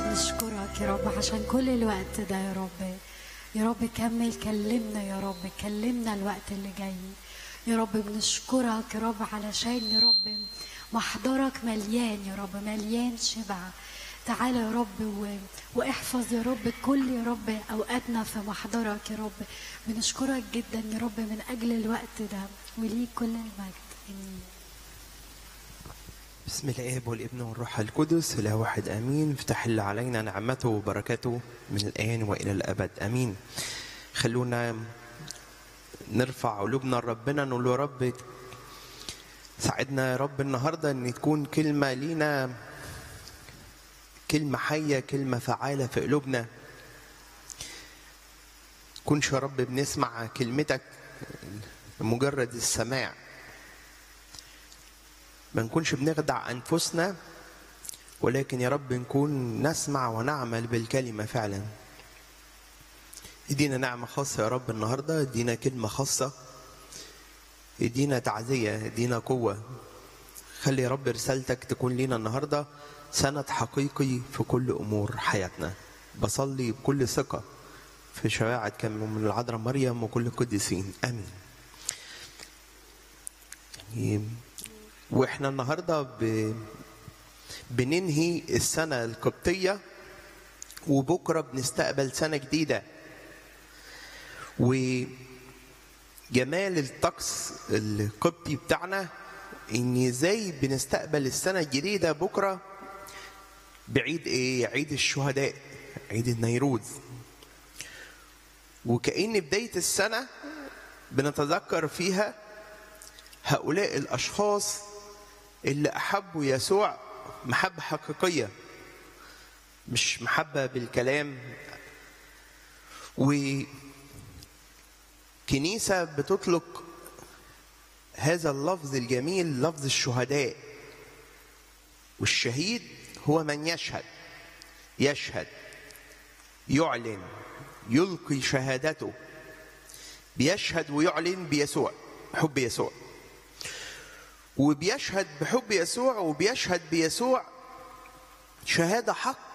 نشكرك يا رب عشان كل الوقت ده يا رب يا رب كمل كلمنا يا رب كلمنا الوقت اللي جاي يا رب بنشكرك يا رب علشان يا رب محضرك مليان يا رب مليان شبع تعالى يا رب و... واحفظ يا رب كل يا رب اوقاتنا في محضرك يا رب بنشكرك جدا يا رب من اجل الوقت ده وليك كل المجد امين بسم الاب والابن والروح القدس اله واحد امين افتح الله علينا نعمته وبركاته من الان والى الابد امين خلونا نرفع قلوبنا لربنا نقول له يا رب ساعدنا يا رب النهارده ان تكون كلمه لينا كلمه حيه كلمه فعاله في قلوبنا كنش يا رب بنسمع كلمتك مجرد السماع ما نكونش بنخدع انفسنا ولكن يا رب نكون نسمع ونعمل بالكلمه فعلا ادينا نعمه خاصه يا رب النهارده ادينا كلمه خاصه ادينا تعزيه ادينا قوه خلي يا رب رسالتك تكون لينا النهارده سند حقيقي في كل امور حياتنا بصلي بكل ثقه في شفاعة كم من العذراء مريم وكل القديسين امين يعني واحنا النهارده ب... بننهي السنه القبطيه وبكره بنستقبل سنه جديده وجمال الطقس القبطي بتاعنا ان ازاي بنستقبل السنه الجديده بكره بعيد ايه عيد الشهداء عيد النيروز وكأن بداية السنة بنتذكر فيها هؤلاء الأشخاص اللي أحبوا يسوع محبة حقيقية مش محبة بالكلام وكنيسة بتطلق هذا اللفظ الجميل لفظ الشهداء والشهيد هو من يشهد يشهد يعلن يلقي شهادته بيشهد ويعلن بيسوع حب يسوع وبيشهد بحب يسوع وبيشهد بيسوع شهادة حق